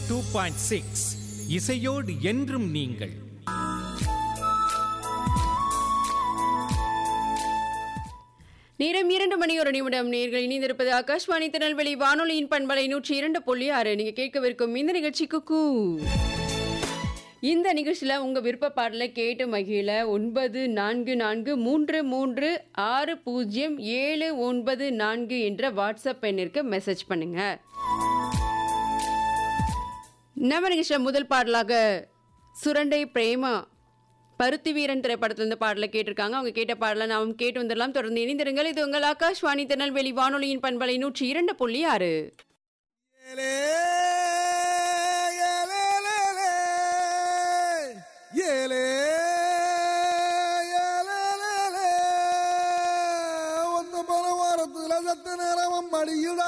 Two point six இசையோடு என்றும் நீங்கள் நேரம் இரண்டு மணி ஒரு நிமிடம் நேர்கள் இணைந்திருப்பது ஆகாஷ்வாணி திருநெல்வேலி வானொலியின் பண்பலை நூற்றி இரண்டு புள்ளி ஆறு நீங்க கேட்கவிருக்கும் இந்த நிகழ்ச்சி குக்கு இந்த நிகழ்ச்சியில் உங்கள் விருப்ப பாடலை கேட்டு மகிழ ஒன்பது நான்கு நான்கு மூன்று மூன்று ஆறு பூஜ்ஜியம் ஏழு ஒன்பது நான்கு என்ற வாட்ஸ்அப் எண்ணிற்கு மெசேஜ் பண்ணுங்க நம்ம நிகழ்ச்சியில் முதல் பாடலாக சுரண்டை பிரேமா பருத்தி வீரன் திரைப்படத்திலிருந்து பாடலை கேட்டிருக்காங்க அவங்க கேட்ட பாடலை நாம் கேட்டு வந்துடலாம் தொடர்ந்து இணைந்திருங்கள் இது உங்கள் ஆகாஷ்வாணி திருநெல்வேலி வானொலியின் பண்பலை நூற்றி இரண்டு புள்ளி ஆறு ஏலே, ஏலேலேலே, ஏலே, ஏலேலேலே. ஒத்த பல வாரத்துல சத்து நேரம் மடியுடா